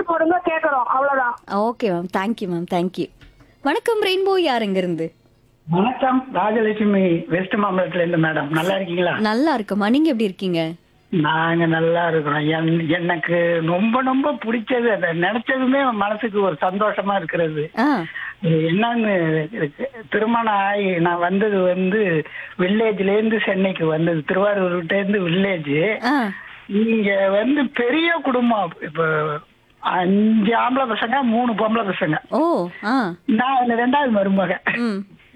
பாட்டு போடுங்க கேக்குறோம் அவ்வளவுதான் okay ma'am thank you ma'am thank you வணக்கம் ரெயின்போ யார் எங்க இருந்து வணக்கம் ராஜலட்சுமி வெஸ்ட் மாம்பலத்துல இருந்து மேடம் நல்லா இருக்கீங்களா நல்லா இருக்குமா நீங்க எப்படி இருக்கீங்க நாங்க நல்லா இருக்கிறோம் என்- எனக்கு ரொம்ப ரொம்ப பிடிச்சது அதை நினைச்சதுமே மனசுக்கு ஒரு சந்தோஷமா இருக்கிறது ஆ இது என்னன்னு இருக்கு. திருமணம் ஆகி நான் வந்தது வந்து வில்லேஜ்ல இருந்து சென்னைக்கு வந்தது திருவாரூர்கிட்ட இருந்து வில்லேஜ் ஆ இங்க வந்து பெரிய குடும்பம் இப்ப அஞ்சு ஆம்பளை பசங்க மூணு பொம்பளை பசங்க ஓ ஆ நான் அதுல ரெண்டாவது மருமக ம்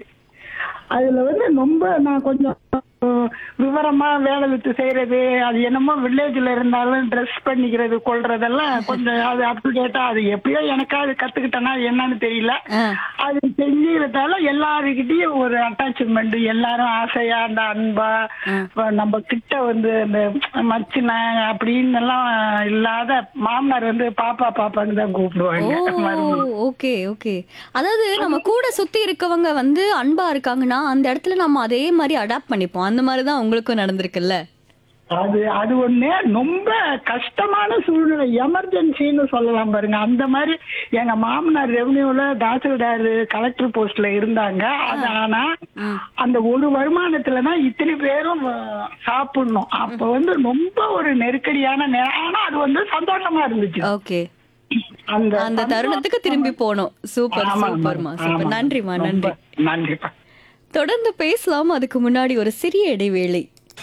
அதுல வந்து ரொம்ப நான் கொஞ்சம் அஹ், விவரமா வேலை விட்டு செய்யறது அது என்னமோ வில்லேஜ்ல இருந்தாலும் ட்ரெஸ் பண்ணிக்கிறது கொள்றதெல்லாம் கொஞ்சம் அது அப் டு டேட்டா அது எப்படியோ எனக்காவது கத்துக்கிட்டேன்னா என்னன்னு தெரியல ஆ அது செஞ்சுக்கிறதால எல்லாருக்கிட்டையும் ஒரு அட்டாச்மெண்ட் எல்லாரும் ஆசையா அந்த அன்பா இப்ப நம்ம கிட்ட வந்து அந்த மச்சின அப்படின்னு எல்லாம் இல்லாத மாமனார் வந்து பாப்பா பாப்பான்னு தான் கூப்பிடுவாங்க மருமகள். ஓ ஓகே ஓகே அதாவது நம்ம கூட சுத்தி இருக்கவங்க வந்து அன்பா இருக்காங்கன்னா அந்த இடத்துல நம்ம அதே மாதிரி அடாப்ட் பண்ணிப்போம் அந்த மாதிரி தான் உங்களுக்கும் நடந்திருக்குல்ல அது அது ஒண்ணு ரொம்ப கஷ்டமான சூழ்நிலை எமர்ஜென்சின்னு சொல்லலாம் பாருங்க அந்த மாதிரி எங்க மாமனார் ரெவன்யூல தாசில்தார் கலெக்டர் போஸ்ட்ல இருந்தாங்க அது ஆனா அந்த ஒரு வருமானத்துல தான் இத்தனை பேரும் அஹ், சாப்பிடணும் அப்ப வந்து ரொம்ப ஒரு நெருக்கடியான நே- ஆனா அது வந்து சந்தோஷமா இருந்துச்சு ஓகே அந்த அந்த தருணத்துக்கு திரும்பி போனோம் சூப்பர் ஆமா, சூப்பர்மா ஆமா, சூப்பர் ஆமா. நன்றிமா ரொம்ப நன்றி நன்றிப்பா தொடர்ந்து பேசலாம் அதுக்கு முன்னாடி ஒரு சிறிய இடைவேளை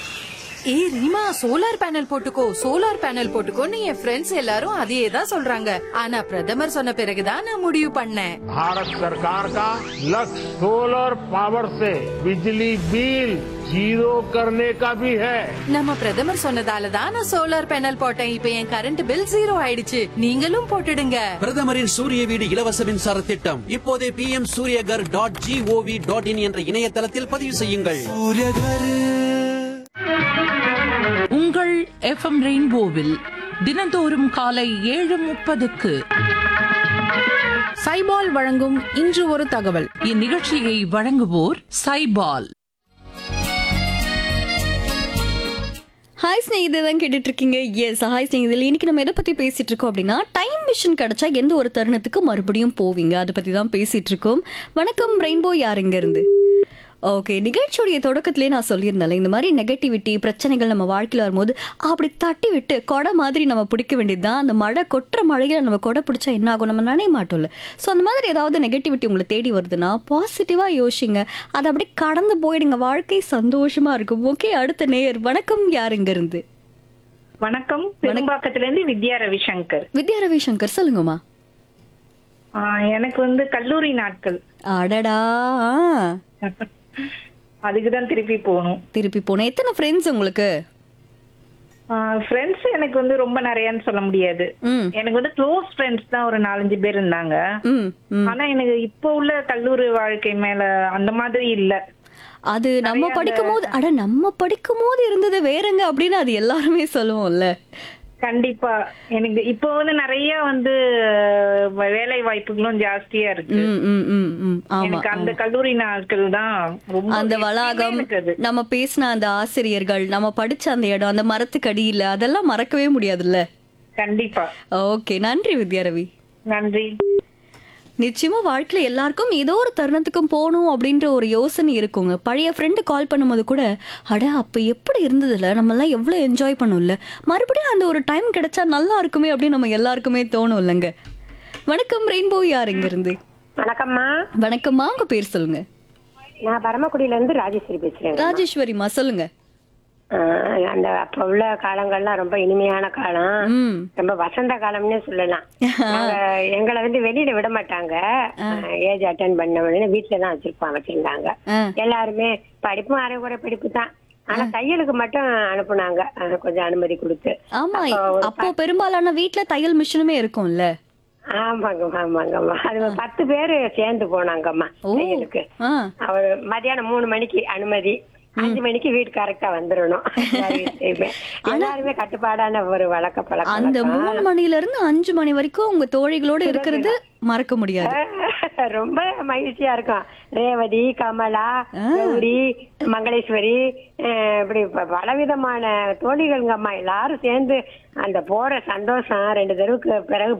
ஏய் ரீமா சோலார் பேனல் போட்டுக்கோ சோலார் பேனல் போட்டுக்கோன்னு என் ஃப்ரெண்ட்ஸ் எல்லாரும் அதையே தான் சொல்றாங்க ஆனா பிரதமர் சொன்ன பிறகுதான் நான் முடிவு பண்ணேன் भारत सरकार का लक्ष्य सोलर पावर से बिजली बिल जीरो करने का भी है நம்ம பிரதமர் சொன்னதால தான் நான் சோலார் பேனல் போட்டேன் இப்ப என் கரண்ட் பில் ஜீரோ ஆயிடுச்சு நீங்களும் போட்டுடுங்க பிரதமரின் சூரிய வீடு இலவச மின்சார திட்டம் இப்போதே P M Suryaghar dot gov dot in என்ற இணையதளத்தில் பதிவு செய்யுங்கள் உங்கள் எஃப்எம் ரெயின்போவில் தினந்தோறும் காலை ஏழு முப்பதுக்கு சைபால் வழங்கும் இன்று ஒரு தகவல் இந்நிகழ்ச்சியை வழங்குவோர் சைபால் ஹாய் ஸ்நேகிதே தான் கேட்டுட்டு இருக்கீங்க எஸ் ஹாய் ஸ்நேகிதில் இன்னைக்கு நம்ம எதை பத்தி பேசிட்டு இருக்கோம் அப்படின்னா டைம் மிஷின் கிடைச்சா எந்த ஒரு தருணத்துக்கு மறுபடியும் போவீங்க அதை பத்தி தான் பேசிட்டு இருக்கோம் வணக்கம் ரெயின்போ யாருங்க இருந்து ஓகே நிகழ்ச்சியுடைய தொடக்கத்திலே நான் சொல்லியிருந்தேன் இந்த மாதிரி நெகட்டிவிட்டி பிரச்சனைகள் நம்ம வாழ்க்கையில் வரும்போது அப்படி தட்டி விட்டு கொடை மாதிரி நம்ம பிடிக்க வேண்டியது தான் அந்த மழை கொட்டுற மழையில நம்ம கொடை பிடிச்சா என்ன ஆகும் நம்ம நினைய மாட்டோம்ல ஸோ அந்த மாதிரி ஏதாவது நெகட்டிவிட்டி உங்களை தேடி வருதுன்னா பாசிட்டிவாக யோசிங்க அதை அப்படியே கடந்து போயிடுங்க வாழ்க்கை சந்தோஷமா இருக்கும் ஓகே அடுத்த நேயர் வணக்கம் யாருங்க இருந்து வணக்கம் பெரும்பாக்கத்துல இருந்து வித்யா ரவிசங்கர் வித்யா ரவிசங்கர் சொல்லுங்கம்மா ஆஹ் எனக்கு வந்து கல்லூரி நாட்கள் அடடா ஆ. அதுக்குதான் திருப்பி போகணும் திருப்பி போனேன் எத்தனை ஃப்ரெண்ட்ஸ் உங்களுக்கு ஃப்ரெண்ட்ஸ் எனக்கு வந்து ரொம்ப நிறையன்னு சொல்ல முடியாது ம் எனக்கு வந்து க்ளோஸ் ஃப்ரெண்ட்ஸ் தான் ஒரு நாலஞ்சு பேர் இருந்தாங்க ம் ம் ஆனா எனக்கு இப்போ உள்ள கல்லூரி வாழ்க்கை மேல அந்த மாதிரி இல்ல அது நம்ம படிக்கும் போது அட நம்ம படிக்கும் போது இருந்தது வேறங்க அப்படின்னு அது எல்லாருமே சொல்லுவோம்ல கண்டிப்பா எனக்கு இப்போ வந்து நிறைய வந்து அஹ், வேலை வாய்ப்புகளும் ஜாஸ்தியா இருக்கு ம் ம் ம் ம் ஆமா எனக்கு அந்த கல்லூரி நாட்கள் தான் ரொம்ப அந்த எப்பயுமே வளாகம் எனக்கு அது. நம்ம பேசின அந்த ஆசிரியர்கள் நம்ம படிச்ச அந்த இடம் அந்த மரத்துக்கடியில அதெல்லாம் மறக்கவே முடியாதுல்ல கண்டிப்பா ஓகே நன்றி வித்யாரவி நன்றி நிச்சயமா வாழ்க்கையில எல்லாருக்கும் ஏதோ ஒரு தருணத்துக்கும் போகணும் அப்படின்ற ஒரு யோசனை இருக்குங்க பழைய ஃப்ரெண்டு கால் பண்ணும்போது கூட அட அப்ப எப்படி இருந்ததுல நம்ம எல்லாம் எவ்வளவு என்ஜாய் பண்ணும்ல மறுபடியும் அந்த ஒரு டைம் கிடைச்சா நல்லா இருக்குமே அப்படின்னு நம்ம எல்லாருக்குமே தோணும் இல்லைங்க வணக்கம் ரெயின்போ யார் இங்க இருந்து வணக்கம்மா வணக்கம்மா உங்க பேர் சொல்லுங்க நான் பரமக்குடியில இருந்து ராஜேஸ்வரி பேசுறேன் ராஜேஸ்வரிமா சொல்லுங்க ஆஹ் அந்த அப்ப உள்ள காலங்கள்லாம் ரொம்ப இனிமையான காலம் ம் ரொம்ப வசந்த காலம்னே சொல்லலாம் நாங்க எங்களை வந்து வெளியில விட மாட்டாங்க ஏஜ் அட்டன் பண்ண உடனே வீட்டுல தான் வச்சிருப்பாங்க வச்சிருந்தாங்க ஆ. எல்லாருமே படிப்பும் அரைகுறை படிப்பு தான் ஆனா தையலுக்கு மட்டும் அனுப்புனாங்க ஆஹ் கொஞ்சம் அனுமதி கொடுத்து ஆமா அப்போ ஒரு அப்போ பெரும்பாலான வீட்ல தையல் மிஷினுமே இருக்கும்ல ஆமாங்கம்மா ஆமாங்கம்மா அது ஒரு பத்து பேரு சேர்ந்து போனாங்கம்மா ஓ தையலுக்கு ஆ அவர் மதியானம் மூணு மணிக்கு அனுமதி அஞ்சு மணிக்கு வீடு கரெக்டா வந்துடணும் எல்லார் வீட்லயுமே. எல்லாருமே கட்டுப்பாடான ஒரு வழக்க பழக்கம் அந்த மூணு மணில இருந்து அஞ்சு மணி வரைக்கும் உங்க தோழிகளோட இருக்கிறது மறக்க முடியாது ரொம்ப மகிழ்ச்சியா இருக்கும் ரேவதி கமலா கௌரி மங்களேஸ்வரி அஹ் இப்படி ப- பலவிதமான தோழிகள்ங்க அம்மா எல்லாரும் சேர்ந்து அந்த போற சந்தோஷம் ரெண்டு தெருவுக்கு பிறகு